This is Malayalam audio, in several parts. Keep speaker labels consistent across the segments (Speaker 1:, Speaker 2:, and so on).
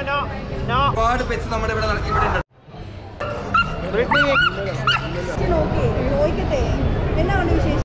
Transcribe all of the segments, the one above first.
Speaker 1: no, no.
Speaker 2: ഒരുപാട് പെറ്റ്സ് നമ്മുടെ ഇവിടെ നട- ഇവിടെ ഉണ്ട്
Speaker 1: Brittany,
Speaker 3: നോക്കി ചോദിക്കട്ടെ എന്നാണ് വിശേഷം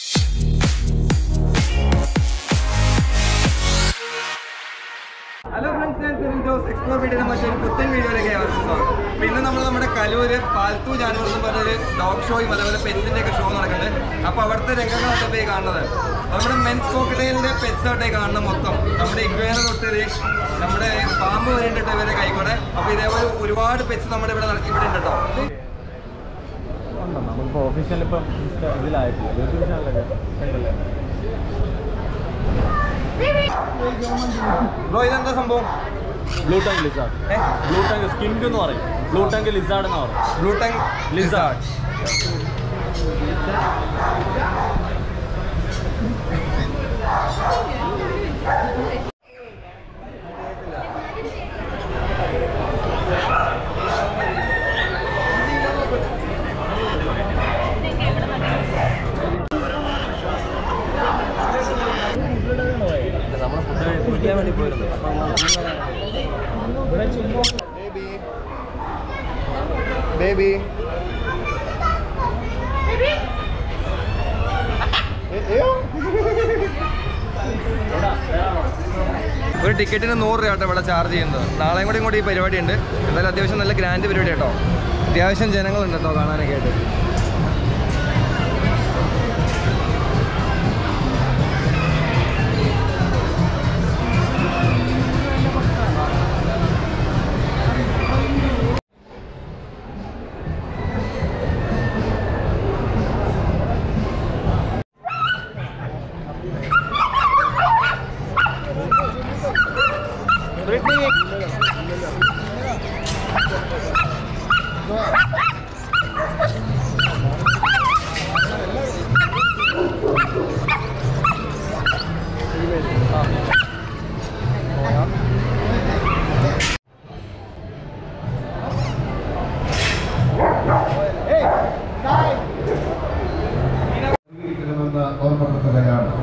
Speaker 2: ഹലോ ഫ്രണ്ട്സ് ഞാൻ സെറിൻ ജോസ് എക്സ്പ്ലോർ വീഡിയോയുടെ മറ്റൊരു പുത്തൻ വീഡിയോയിലേക്ക് ഏവർക്കും സ്വാഗതം അപ്പോൾ ഇന്ന് നമ്മൾ നമ്മുടെ കലൂര് പാൽത്തു ജാനുവർ എന്ന് പറഞ്ഞൊരു ഡോഗ് ഷോയും അതേപോലെ പെറ്റ്സിൻ്റെ ഒക്കെ ഷോ നടക്കുന്നുണ്ട് അപ്പോൾ അവിടുത്തെ രംഗങ്ങളാണ് ഇപ്പോൾ ഈ കാണുന്നത് അപ്പോൾ നമ്മുടെ മെൻസ് കോക്കറ്റൈലിൻ്റെ പെറ്റ്സ് ആയിട്ട് ഈ കാണുന്നത് മൊത്തം നമ്മുടെ ഇഗ്വേന തൊട്ട് ദേ നമ്മുടെ പാമ്പ് വരെയുണ്ട് ഇവരെ കൈക്കൂടെ അപ്പോൾ ഇതേപോലെ ഒരുപാട് പെറ്റ്സ് നമ്മുടെ ഇവിടെ നട- ഇവിടെ ഉണ്ട് കേട്ടോ
Speaker 4: ഉണ്ടോ നമുക്കിപ്പോൾ ഒഫീഷ്യൽ ഇപ്പം ഇൻസ്റ്റ- ഇതിലായിട്ടില്ല യൂട്യൂബ് ചാനലൊക്കെ ഉണ്ടല്ലേ
Speaker 2: ബ്രോ ഇതെന്താ സംഭവം
Speaker 4: blue tongue lizard
Speaker 2: a
Speaker 4: blue tongue skink എന്ന് പറയും ബ്ലൂ ടാങ്ക് ലിസാർഡ് എന്ന് പറയും
Speaker 2: ബ്ലൂ ടങ് ലിസാർഡ്
Speaker 4: നമ്മൾ ഫുഡ് കുടിക്കാൻ വേണ്ടി പോയിരുന്നു
Speaker 1: baby.
Speaker 2: ഒരു ടിക്കറ്റിന് നൂറ് രൂപ കേട്ടോ ഇവിടെ ചാർജ് ചെയ്യുന്നത് നാളെയും കൂടി ഇങ്ങോട്ട് ഈ പരിപാടി ഉണ്ട് എന്തായാലും അത്യാവശ്യം നല്ല ഗ്രാൻഡ് പരിപാടി കേട്ടോ അത്യാവശ്യം ജനങ്ങളുണ്ട് കേട്ടോ കാണാനൊക്കെ ആയിട്ട്
Speaker 1: Brittany.
Speaker 5: ഇരിക്കണമെന്ന് ഓർമ്മപ്പെടുത്തുകയാണ്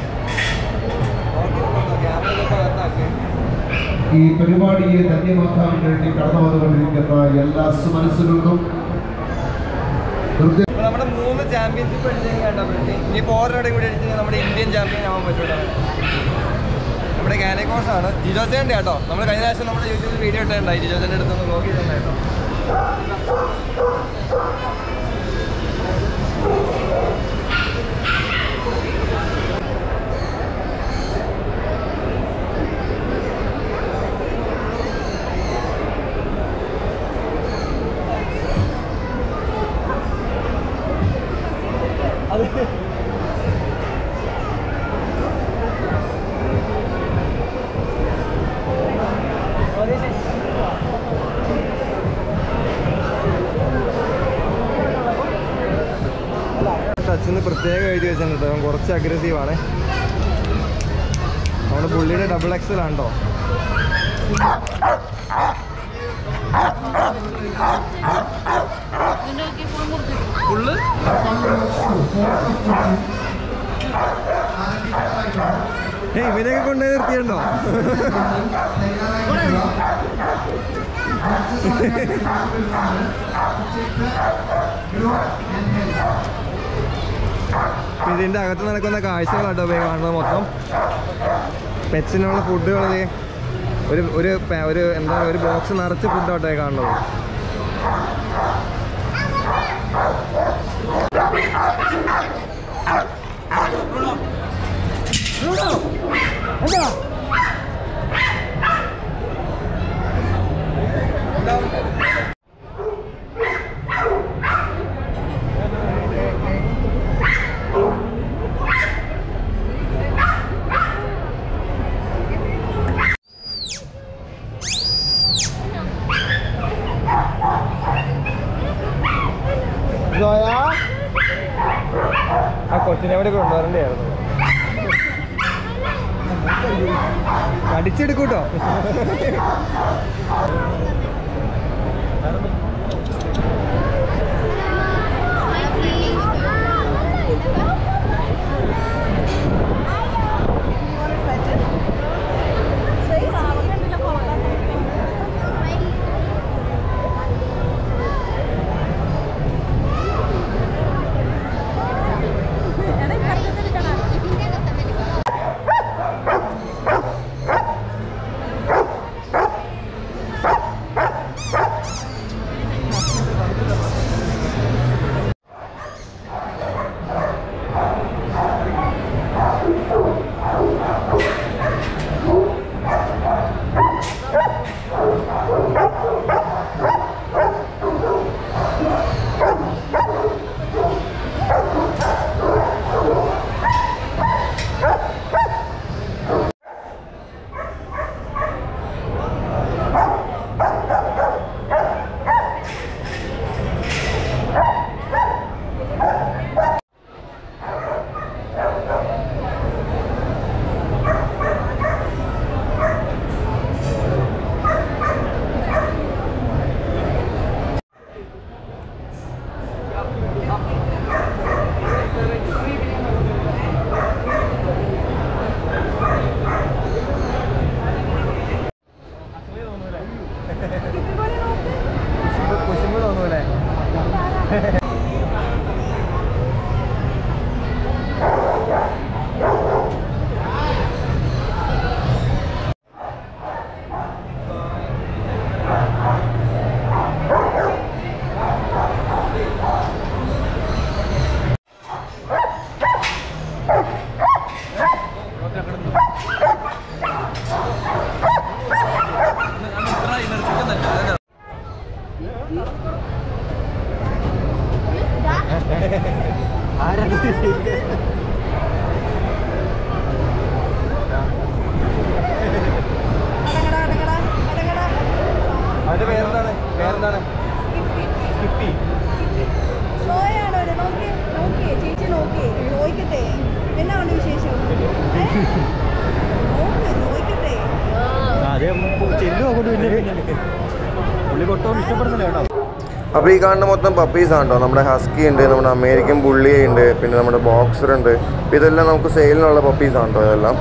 Speaker 5: ഈ പരിപാടിയെ ധന്യമാക്കാൻ വേണ്ടി കടന്നു വന്നുകൊണ്ടിരിക്കുന്ന എല്ലാ സുമനസ്സുകൾക്കും ഹൃദയ
Speaker 2: അപ്പോൾ നമ്മുടെ മൂന്ന് ചാമ്പ്യൻഷിപ്പ് അടിച്ചെങ്കിൽ കേട്ടോ ബ്രിട്ടി ഇനിയിപ്പോൾ ഓരോടെ കൂടി അടിച്ചെങ്കിൽ നമ്മുടെ ഇന്ത്യൻ ചാമ്പ്യൻ ആവാൻ പറ്റൂല നമ്മുടെ ഗാനക്കോസ് ആണ് ജിജോസേൻ്റെ കേട്ടോ നമ്മൾ കഴിഞ്ഞ പ്രാവശ്യം നമ്മുടെ യൂട്യൂബിൽ വീഡിയോ ഇട്ടുണ്ടായി ജിജോസേൻ്റെ അടുത്തൊന്ന് ബ്ലോഗ് ചെയ്തിട്ടുണ്ടായി കേട്ടോ ടച്ചിന്ന് പ്രത്യേകം എഴുതി വെച്ചിട്ടുണ്ട് അവൻ കുറച്ച് അഗ്രസീവ് ആണ് നമ്മുടെ പുള്ളിയുടെ ഡബിൾ എക്സൽ ആണോ ഫുള്ള് ഏയ് ഇവനെയൊക്കെ കൊണ്ടുപോയി നിർത്തിയുണ്ടോ ഇപ്പൊ ഇതിന്റെ അകത്ത് നടക്കുന്ന കാഴ്ചകളാട്ടോ പോയി കാണുന്നത് മൊത്തം പെറ്റ്സിനുള്ള ഫുഡുകൾ ഒരു ഒരു പ- ഒരു എന്താ ഒരു ബോക്സ് നിറച്ച് ഫുഡാട്ടോ ഈ കാണുന്നത് ആ കൊച്ചിനെ കൂടെ കൊണ്ടുവരണ്ടായിരുന്നു കടിച്ചെടുക്കൂട്ടോ
Speaker 4: അതേ ചെല്ലുമോ കൊണ്ട് പിന്നെ പുള്ളി കൊട്ടവും ഇഷ്ടപ്പെടുന്നില്ല കേട്ടോ
Speaker 6: അപ്പോൾ ഈ കാണുന്ന മൊത്തം പപ്പീസ് ആണ് കേട്ടോ നമ്മുടെ ഹസ്കി ഉണ്ട് നമ്മുടെ അമേരിക്കൻ ബുള്ളി ഉണ്ട് പിന്നെ നമ്മുടെ ബോക്സർ ഉണ്ട് അപ്പോൾ ഇതെല്ലാം നമുക്ക് സെയിലിനുള്ള പപ്പീസ് ആണ് കേട്ടോ ഇതെല്ലാം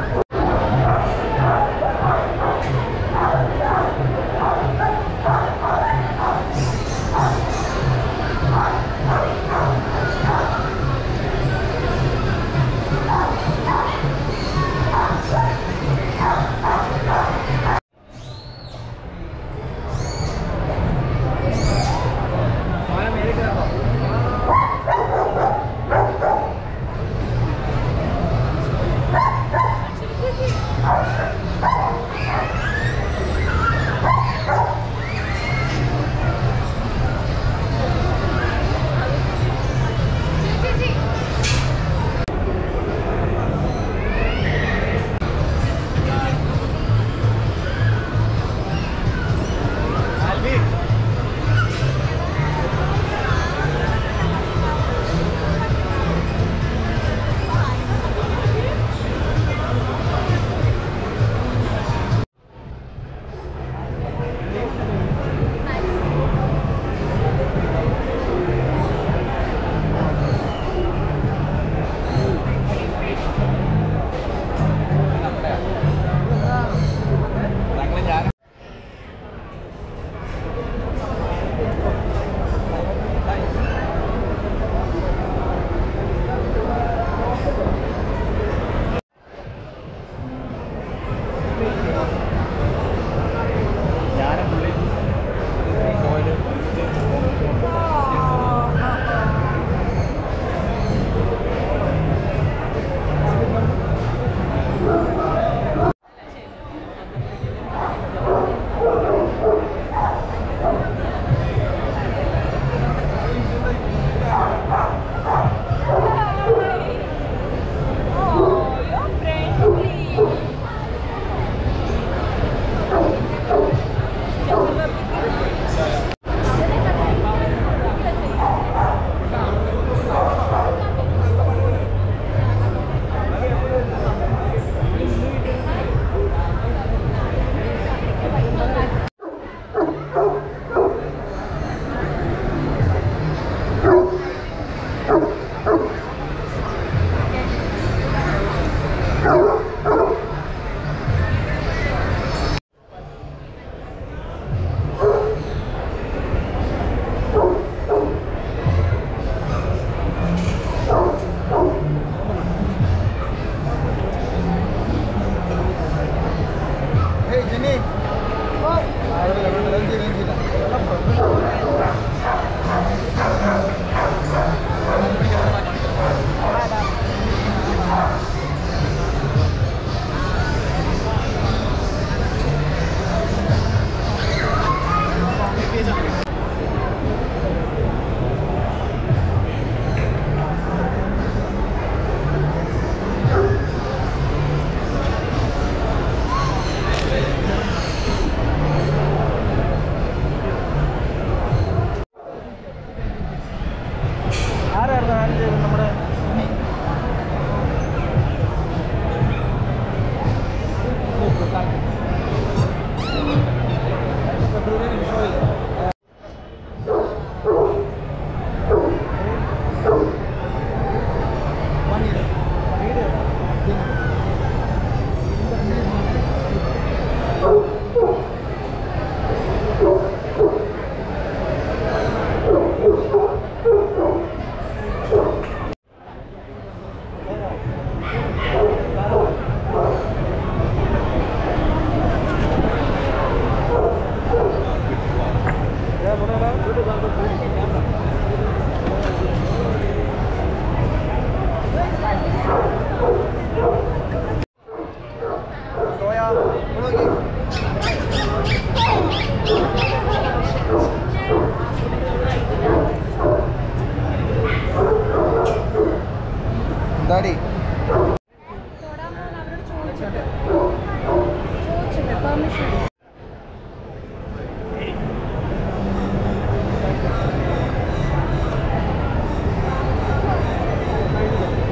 Speaker 4: ആരായിരുന്നു ഹാൻഡിൽ ചെയ്തത് നമ്മുടെ
Speaker 2: എന്താടി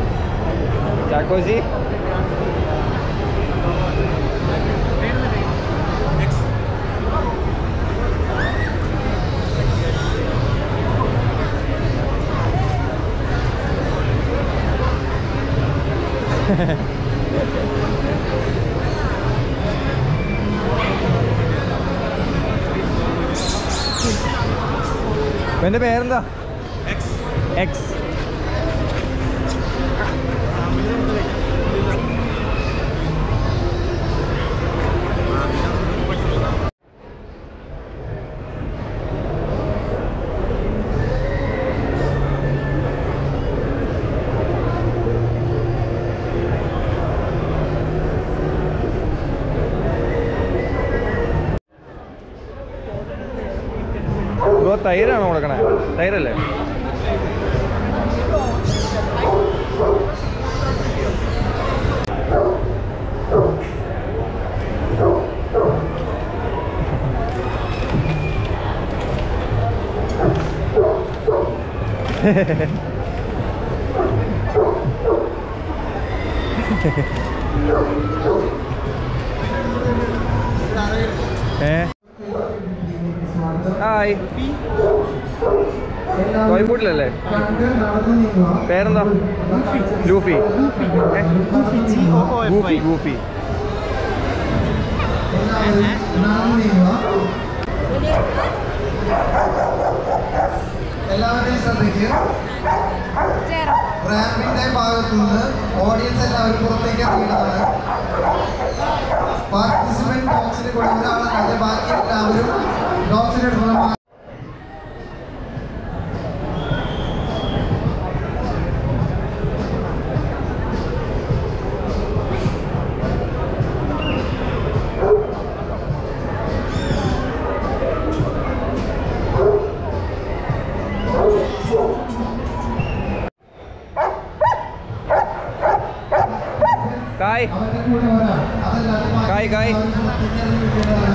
Speaker 2: ചാക്കോജി എൻ്റെ പേരെന്താ എക്സ് ബ്രോ തൈരാണോ കൊടുക്കണേ തൈരല്ലേ ഏ ഹായ് കോഴിക്കോട്ടിലല്ലേ പേരെന്താ ലൂഫി ഏ? ഗൂഫി ഗൂഫി
Speaker 5: എല്ലാവരെയും ശ്രദ്ധിക്കുക റാമ്പിന്റെ ഭാഗത്തു നിന്ന് ഓഡിയൻസ് എല്ലാവരും പുറത്തേക്ക് ഇറങ്ങിയതാണ് പാർട്ടിസിപ്പന്റ് ബോക്സിന് കൂടെ ഒരാളല്ലാതെ ബാക്കി എല്ലാവരും ബോക്സിന്റെ അടുത്ത് നിന്ന്
Speaker 2: കായ്
Speaker 5: അവരുടെ കൂടെ ഒരാൾ അതല്ലാതെ ബാക്കി
Speaker 2: കായ്, കായ്.
Speaker 5: എല്ലാവരും പുറത്തേക്ക് ഇറങ്ങി നിൽക്കേണ്ടതാണ്.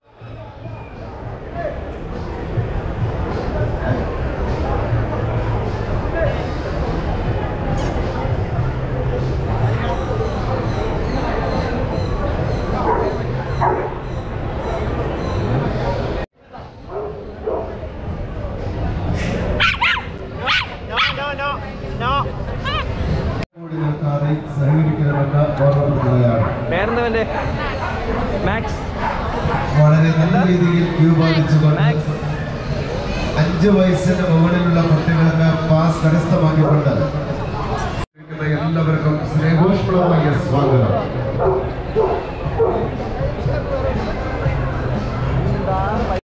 Speaker 1: No, no, no, no.
Speaker 5: കൂടി നിൽക്കാതെ സഹകരിക്കണമെന്ന് ഓർമ്മപ്പെടുത്തുകയാണ്
Speaker 2: പേരെന്തവൻ്റെ മാക്സ്
Speaker 5: വളരെ നല്ല രീതിയിൽ ക്യൂ പാലിച്ചുകൊണ്ട് അഞ്ച് വയസ്സിന് മുകളിലുള്ള കുട്ടികൾക്ക് പാസ് കരസ്ഥമാക്കിക്കൊണ്ട് എല്ലാവർക്കും സ്നേഹോഷ്മളമായ സ്വാഗതം